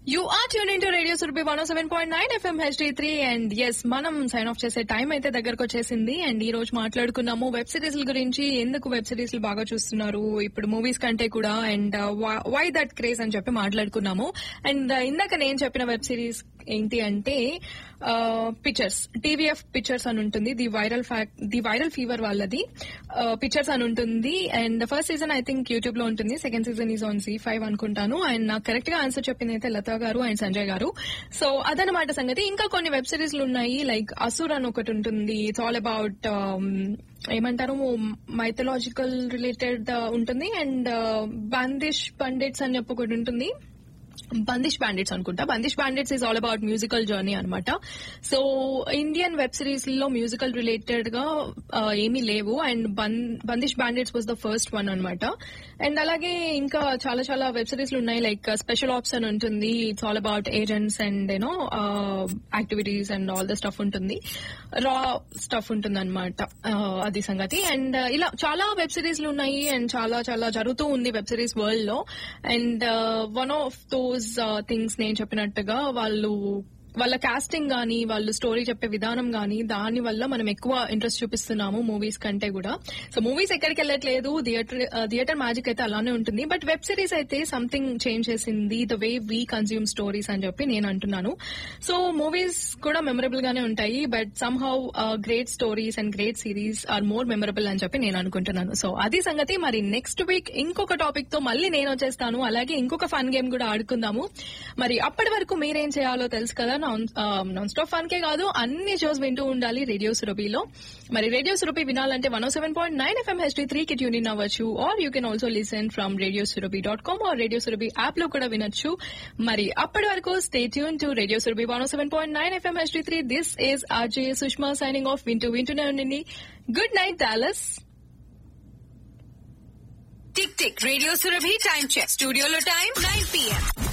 you are tune in to radio Surabhi one seven point nine FM HD three and S మనం sign off చేసే time అయితే దగ్గరకు వచ్చేసింది and ఈ రోజు మాట్లాడుకున్నాము వెబ్ సిరీస్ గురించి ఎందుకు వెబ్ సిరీస్ బాగా చూస్తున్నారు ఇప్పుడు మూవీస్ కంటే కూడా అండ్ వై దట్ క్రేజ్ అని చెప్పి మాట్లాడుకున్నాము అండ్ ఇందాక నేను చెప్పిన వెబ్ సిరీస్ ఏంటి అంటే పిక్చర్స్ టీవీఎఫ్ పిక్చర్స్ అని ఉంటుంది the viral fact the viral fever వాళ్ళది పిక్చర్స్ అని ఉంటుంది and first season I think YouTube లో ఉంటుంది second season is on Zee five అనుకుంటాను అండ్ నాకు కరెక్ట్ గా ఆన్సర్ చెప్పింది అయితే లతా గారు అండ్ సంజయ్ గారు సో అదనమాట సంగతి ఇంకా కొన్ని వెబ్ సిరీస్లు ఉన్నాయి లైక్ అసుర్ అని ఒకటి ఉంటుంది ఇట్స్ ఆల్ అబౌట్ ఏమంటారు మైథలాజికల్ రిలేటెడ్ ఉంటుంది అండ్ బందిష్ పండిట్స్ అని చెప్పి ఒకటి ఉంటుంది బందిష్ బ్యాండిట్స్ అనుకుంటా Bandish bandits is all about musical journey అనమాట సో ఇండియన్ వెబ్ సిరీస్ లో మ్యూజికల్ రిలేటెడ్ గా ఏమీ లేవు and Bandish bandits was the first one అనమాట అండ్ అలాగే ఇంకా చాలా చాలా వెబ్ సిరీస్లు ఉన్నాయి లైక్ స్పెషల్ ఆప్స్ అని ఉంటుంది it's all about agents and you know activities and all the stuff ఉంటుంది రా స్టఫ్ ఉంటుంది అనమాట అది సంగతి అండ్ ఇలా చాలా వెబ్ సిరీస్లు ఉన్నాయి అండ్ చాలా చాలా జరుగుతూ ఉంది వెబ్ సిరీస్ వరల్డ్ లో and one of those things నేను చెప్పినట్టుగా వాళ్ళు వాళ్ళ కాస్టింగ్ గానీ వాళ్ళు స్టోరీ చెప్పే విధానం గానీ దాని వల్ల మనం ఎక్కువ ఇంట్రెస్ట్ చూపిస్తున్నాము మూవీస్ కంటే కూడా సో మూవీస్ ఎక్కడికి వెళ్ళట్లేదు థియేటర్ థియేటర్ మ్యాజిక్ అయితే అలానే ఉంటుంది బట్ వెబ్ సిరీస్ అయితే సంథింగ్ చేంజ్ చేసింది the way we consume stories అని చెప్పి నేను అంటున్నాను సో మూవీస్ కూడా మెమరబుల్ గానే ఉంటాయి but somehow great stories and great series are more memorable అని చెప్పి నేను అనుకుంటున్నాను సో అది సంగతి మరి నెక్స్ట్ వీక్ ఇంకొక టాపిక్ తో మళ్ళీ నేను వచ్చేస్తాను అలాగే ఇంకొక ఫన్ గేమ్ కూడా ఆడుకుందాము మరి అప్పటి వరకు మీరేం చేయాలో తెలుసు కదా నాన్ స్టాప్ ఫన్ కే కాదు అన్ని షోస్ వింటూ ఉండాలి రేడియో సురభిలో మరి రేడియో సురభి వినాలంటే one seven point nine FM HD three కి ట్యూన్ ఇన్ అవ్వచ్చు or you can also listen from radio Surabhi dot com or radio Surabhi app లో కూడా వినొచ్చు మరి అప్పటి వరకు stay tune to radio Surabhi one seven point nine FM HD three this is RJ Sushma signing off వింటూ వింటూనే ఉండండి good night Dallas tick tick radio Surabhi time check స్టూడియోలో టైం నైన్ పిఎం